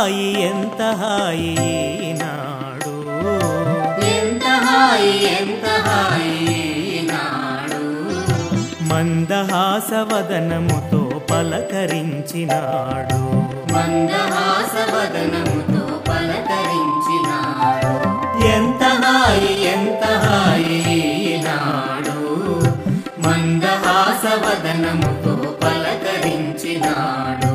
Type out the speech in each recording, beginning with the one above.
హాయి ఎంత హాయి ఈనాడు ఎంత హాయి ఎంత హాయి నాడు మందహాసవదనముతో పలకరించినాడు మందహాసవదనముతో పలకరించినాడు ఎంత హాయి ఎంత హాయి నాడు మందహాసవదనముతో పలకరించినాడు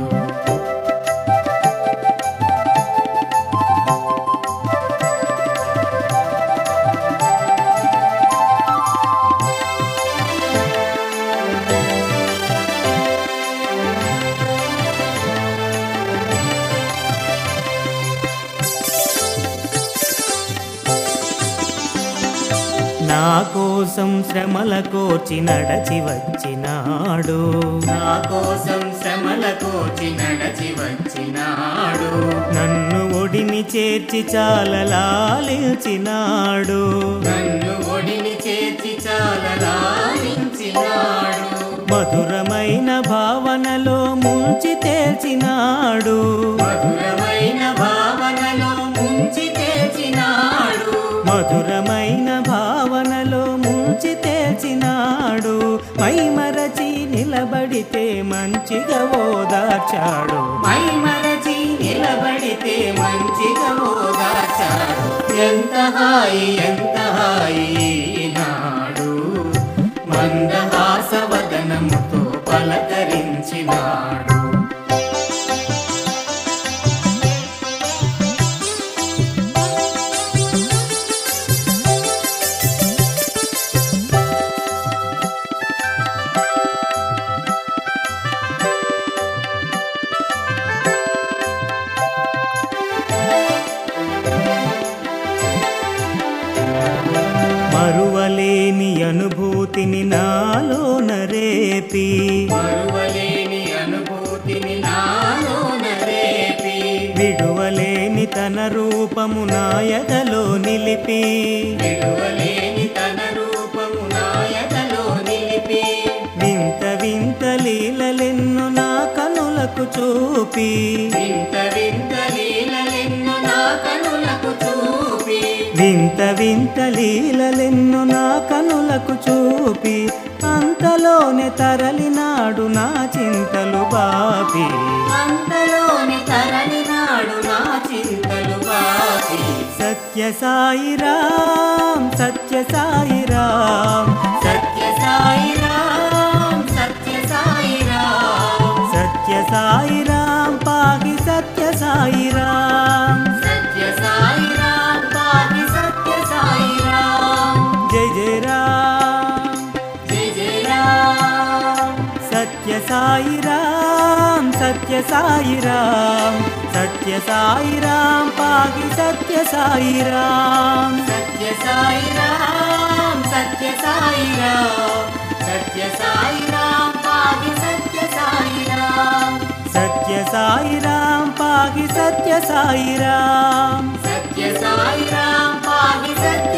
నా కోసం శ్రమల కోర్చి నడచి వచ్చినాడు నా కోసం శ్రమల కోచి నడచి వచ్చినాడు నన్ను ఒడిని చేర్చి చాలా లాలించినాడు నన్ను ఒడిని చేర్చి చాలా లాలించినాడు మధురమైన భావనలో ముంచి తేల్చినాడు మధురమైన భావనలో ముంచి తెచ్చినాడు మధురమైన భావనలో ముంచి తేల్చినాడు మైమరచి నిలబడితే మంచిగా ఓదార్చాడు మై మరచి నిలబడితే మంచిగా ఓదార్చాడు ఎంత హాయి ఎంత హాయి నాడు మందహాసవదనముతో పలకరించినాడు మరువలేని అనుభూతిని నాలో నరేపి మరువలేని అనుభూతిని నాలోన రేపి విడువలేని తన రూపము నాయదలో నిలిపి విడువలేని తన రూపము నాయకలో నిలిపి వింత వింత లీలలెన్ను నా కనులకు చూపి వింత వింత లీలలెన్ను నా కనులకు చూపి వింత వింత లీలలెన్ను నా కనులకు చూపి అంతలోనే తరలినాడు నా చింతలు బాపి అంతలోని తరలినాడు నా చింతలు బాపి సత్య సాయిరాం సత్య సాయిరాం సత్య సాయిరాం సత్య సాయిరాం సత్య సాయిరాం పాగి సత్య సాయిరాం సత్య సాయిరాం పాది సత్య సాయిరాం జై జయ రామ్ జయ జయ రామ్ సత్య సాయిరాం సత్య సాయిరాం సత్య సాయిరాం పాగి సత్య సాయిరాం సత్య సాయిరాం సత్య సాయిరాం సత్య సాయిరాం పాది సత్య సాయిరాం సత్య సాయిరాం పాగి సత్య సాయిరాం సత్య సాయిరాం పాది సత్య